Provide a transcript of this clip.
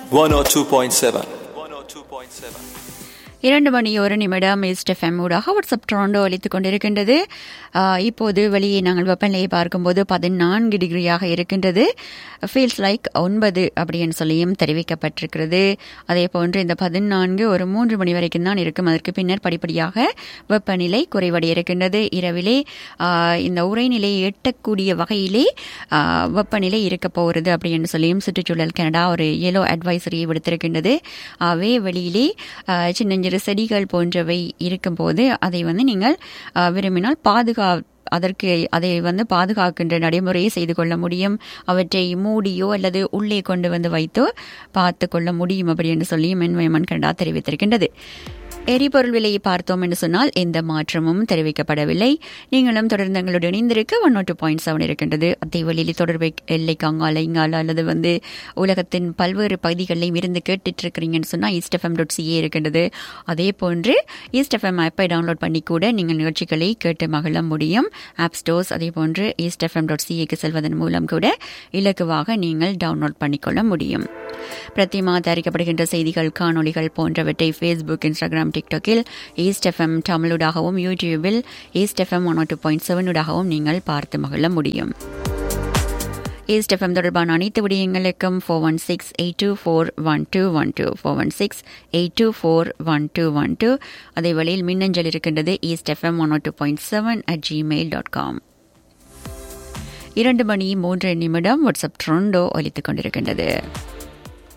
102.7. 102.7. இரண்டு மணி ஒரு நிமிடம் ஈஸ்ட் எஃப்எம் ஊடாக வாட்ஸ்அப் ட்ரோண்டோ அளித்துக் கொண்டிருக்கின்றது ஆஹ் இப்போது வெளியே நாங்கள் வெப்பநிலையை பார்க்கும்போது பதினான்கு டிகிரியாக இருக்கின்றது ஃபீல்ஸ் லைக் ஒன்பது அப்படின்னு சொல்லியும் தெரிவிக்கப்பட்டிருக்கிறது அதே போன்று இந்த பதினான்கு ஒரு மூன்று மணி வரைக்கும் தான் இருக்கும் அதற்கு பின்னர் படிப்படியாக வெப்பநிலை குறைவடைய இருக்கின்றது இரவிலே ஆஹ் இந்த உரைநிலையை எட்டக்கூடிய வகையிலே ஆஹ் வெப்பநிலை இருக்க போகிறது அப்படின்னு சொல்லியும் சுற்றுச்சூழல் கனடா ஒரு எல்லோ அட்வைசரியை விடுத்திருக்கின்றது ஆகவே வெளியிலே ஆஹ் சின்னஞ்சிறு செடிகள் போன்றவை இருக்கும்போது அதை வந்து நீங்கள் ஆஹ் விரும்பினால் பாதுகா அதற்கு அதை வந்து பாதுகாக்கின்ற நடைமுறையை செய்து கொள்ள முடியும் அவற்றை மூடியோ அல்லது உள்ளே கொண்டு வந்து வைத்தோ பார்த்து கொள்ள முடியும் அப்படி என்று சொல்லி மென்வயமன் கனடா தெரிவித்திருக்கின்றது எரிபொருள் விலையை பார்த்தோம் என்று சொன்னால் எந்த மாற்றமும் தெரிவிக்கப்படவில்லை நீங்களும் தொடர்ந்து எங்களுடன் இணைந்திருக்க ஒன் டூ பாயிண்ட் செவன் இருக்கின்றது அதே வழியில் தொடர்பு எல்லைக்கு அங்கால இங்கால அல்லது வந்து உலகத்தின் பல்வேறு பகுதிகளிலும் இருந்து கேட்டுட்டு இருக்கிறீங்கன்னு சொன்னால் ஈஸ்ட் எஃப்எம் டாட் சிஏ இருக்கின்றது அதே போன்று ஈஸ்ட் எஃப்எம் ஆப்பை டவுன்லோட் பண்ணி கூட நீங்கள் நிகழ்ச்சிகளை கேட்டு மகிழ முடியும் ஆப் ஸ்டோர்ஸ் அதே போன்று ஈஸ்ட் எஃப்எம் டாட் சிஏக்கு செல்வதன் மூலம் கூட இலகுவாக நீங்கள் டவுன்லோட் பண்ணிக்கொள்ள முடியும் பிரதிமா தயாரிக்கப்படுகின்ற செய்திகள் காணொளிகள் போன்றவற்றை ஃபேஸ்புக் இன்ஸ்டாகிராம் டிக்டாக்கில் ஈஸ்ட் எஃப்எம் தமிழூடாகவும் யூடியூபில் East FM one two point செவனூடாகவும் நீங்கள் பார்த்து மகிழ முடியும் ஈஸ்ட் எஃப்எம் தொடர்பான அனைத்து விடயங்களுக்கும் four one six eight two four one two one two four one six eight two four one two one two அதே வழியில் மின்னஞ்சல் இருக்கின்றது East FM one two point seven at Gmail dot com இரண்டு மணி மூன்று நிமிடம் வாட்ஸ்அப் ட்ரோண்டோ ஒலித்துக் கொண்டிருக்கின்றது